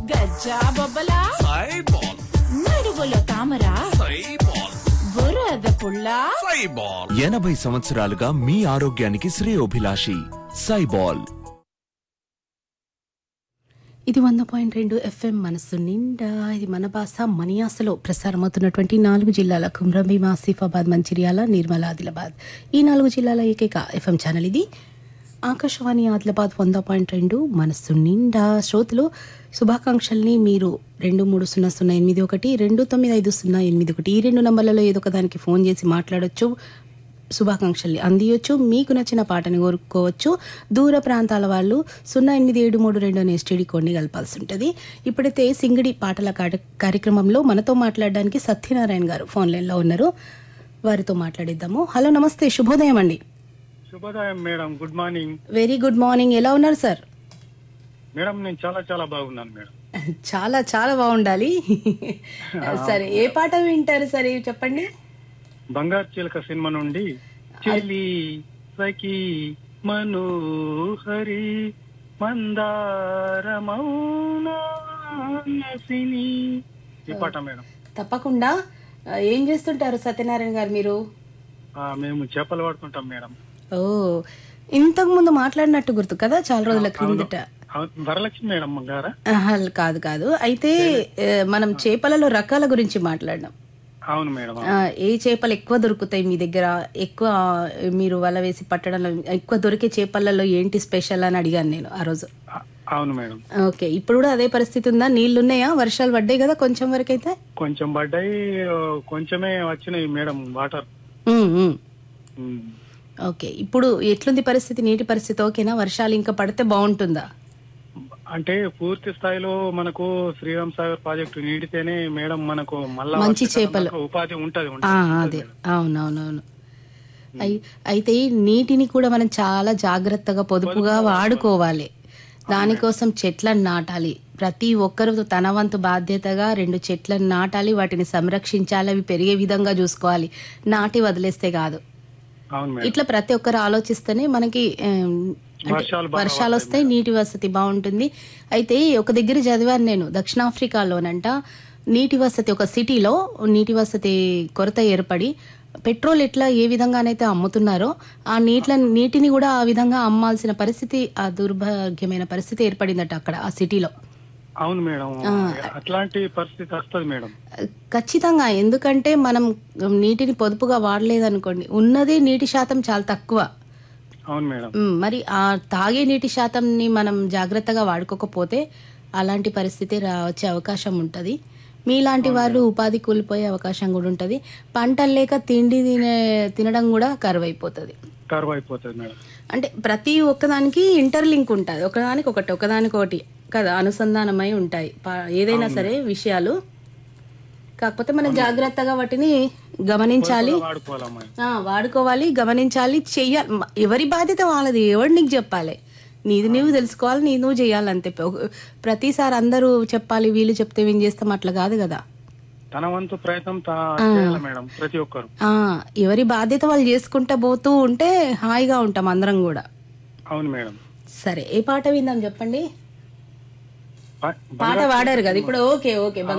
గజ్జా బొబ్బలా సైబాల్ నడువులో తామరా సైబాల్ బురద పుల్ల సైబాల్ ఎనభై సంవత్సరాలుగా మీ ఆరోగ్యానికి శ్రేయోభిలాషి సైబాల్ ఇది వంద పాయింట్ రెండు ఎఫ్ఎం మనసు నిండా ఇది మన భాష మనియాసలో ప్రసారమవుతున్నటువంటి నాలుగు జిల్లాల కుమ్రంభీం ఆసిఫాబాద్ మంచిర్యాల నిర్మల ఆదిలాబాద్ ఈ నాలుగు జిల్లాల ఏకైక ఎఫ్ఎం ఛానల్ ఇది ఆకాశవాణి ఆదిలాబాద్ వంద పాయింట్ రెండు మనస్సు నిండా శ్రోతలు శుభాకాంక్షల్ని మీరు రెండు మూడు సున్నా సున్నా ఎనిమిది ఒకటి రెండు తొమ్మిది ఐదు సున్నా ఎనిమిది ఒకటి ఈ రెండు నంబర్లలో ఏదో ఒక దానికి ఫోన్ చేసి మాట్లాడొచ్చు శుభాకాంక్షల్ని అందియొచ్చు మీకు నచ్చిన పాటని కోరుకోవచ్చు దూర ప్రాంతాల వాళ్ళు సున్నా ఎనిమిది ఏడు మూడు రెండు అనే ఎస్టీడీ కోడ్ని కలపాల్సి ఉంటుంది ఇప్పుడైతే సింగిడి పాటల కాట- కార్యక్రమంలో మనతో మాట్లాడడానికి సత్యనారాయణ గారు ఫోన్ లైన్లో ఉన్నారు వారితో మాట్లాడిద్దాము హలో నమస్తే శుభోదయం అండి శుభోదయం madam good morning very good morning ఎలా ఉన్నారు సార్ మేడం నేను చాలా చాలా బాగున్నాను మేడం చాలా చాలా బాగుండాలి సరే ఏ పాట వింటారు సరే చెప్పండి బంగారు చిలక సినిమా నుండి చెలి సఖి మనోహరి మందార మౌనసిని ఈ పాట మేడం తప్పకుండా ఆ, ఏం చేస్తుంటారు సత్యనారాయణ గారు మీరు ఆ, మేము చేపలు పడుతుంటాం మేడం ఓ ఇంతకు ముందు మాట్లాడినట్టు గుర్తు కదా చాలా రోజుల క్రిందట అవును, వరలక్ష్మి మేడం గారా ఆహా, కాదు కాదు అయితే ఏ, మనం చేపలలో రకాల గురించి మాట్లాడినాం అవును మేడం ఆ, ఏ చేపలు ఎక్కువ దొరుకుతాయి మీ దగ్గర ఎక్కువ ఆ, మీరు వల వేసి పట్టడంలో ఎక్కువ దొరికే చేపలలో ఏంటి స్పెషల్ అని అడిగాను నేను ఆ రోజు ఆ, అవును మేడం ఓకే ఇప్పుడు కూడా అదే పరిస్థితి ఉందా నీళ్లు ఉన్నాయా వర్షాలు పడ్డాయి కదా కొంచెం వరకు అయితే కొంచెం పడ్డాయి ఆ, కొంచెమే వచ్చినాయి మేడం వాటర్ ఉమ్, ఉమ్. ఉమ్. ఓకే ఇప్పుడు ఎట్లుంది పరిస్థితి నీటి పరిస్థితి ఓకేనా వర్షాలు ఇంకా పడితే బాగుంటుందా అంటే పూర్తి స్థాయిలో మనకు శ్రీరామ్ సాగర్ ప్రాజెక్టు నీడితేనే మేడం మనకు మళ్ళా మంచి వర్షాకాలం చేపలు. దాకా ఉపాధి ఉంటది ఆ, ఉంటది. అదే అవునవునవును అయి- అయితే ఈ నీటిని కూడా మనం చాలా జాగ్రత్తగా పొదుపుగా వాడుకోవాలి దానికోసం చెట్లను నాటాలి ప్రతి ఒక్కరు తన వంతు బాధ్యతగా రెండు చెట్లను నాటాలి వాటిని సంరక్షించాలి అవి పెరిగే విధంగా చూసుకోవాలి నాటి వదిలేస్తే కాదు అవును మేడం ఇట్లా ప్రతి ఒక్కరు ఆలోచిస్తేనే మనకి ఏం, అంటే వర్షాలు బాగా వర్షాలు వస్తాయి నీటి వసతి బాగుంటుంది అయితే ఒక దగ్గర చదివాను నేను దక్షిణాఫ్రికాలోనంట నీటి వసతి ఒక సిటీలో నీటి వసతి కొరత ఏర్పడి పెట్రోల్ ఎట్లా ఏ విధంగానైతే అమ్ముతున్నారో ఆ నీటిల నీటిని కూడా ఆ విధంగా అమ్మాల్సిన పరిస్థితి ఆ దుర్భాగ్యమైన పరిస్థితి ఏర్పడిందట అక్కడ ఆ సిటీలో అవును మేడం అట్లాంటి పరిస్థితి వస్తుంది మేడం ఖచ్చితంగా ఎందుకంటే మనం నీటిని పొదుపుగా వాడలేదనుకోండి ఉన్నదే నీటి శాతం చాలా తక్కువ అవును మేడం మ్, మరి ఆ తాగే నీటి శాతంని మనం జాగ్రత్తగా వాడుకోకపోతే అలాంటి పరిస్థితి రా వచ్చే అవకాశం ఉంటుంది మీలాంటి వాళ్ళు ఉపాధి కూలిపోయే అవకాశం కూడా ఉంటుంది పంటలు లేక తిండి తినే తినడం కూడా కరువు అయిపోతుంది కరువు అయిపోతుంది మేడం అంటే ప్రతి ఒక్కదానికి ఇంటర్లింక్ ఉంటుంది ఒకదానికి ఒకటి ఒకదానికి ఒకటి కదా అనుసంధానమై ఉంటాయి ప- ఏదైనా సరే విషయాలు కాకపోతే మనం జాగ్రత్తగా వాటిని గమనించాలి వాడుకోవాలమ్మా ఆ, వాడుకోవాలి గమనించాలి చెయ్యాలి మ- ఎవరి బాధ్యత వాళ్ళది ఎవరు నీకు చెప్పాలి నీది నువ్వు తెలుసుకోవాలి నీ నువ్వు చేయాలి అంతే ఒక- ప్రతిసారి అందరూ చెప్పాలి వీళ్ళు చెప్తే ఏం చేస్తాం అట్లా కాదు కదా తన వంతు ప్రయత్నం తా- చేయాలి మేడం ప్రతి ఒక్కరు ఆ ఎవరి బాధ్యత వాళ్ళు చేసుకుంటా పోతూ ఉంటే హాయిగా ఉంటాం అందరం కూడా అవును మేడం సరే ఏ పాట విందాం చెప్పండి ప- పాట వాడారు కదా ఇప్పుడు ఓకే ఓకే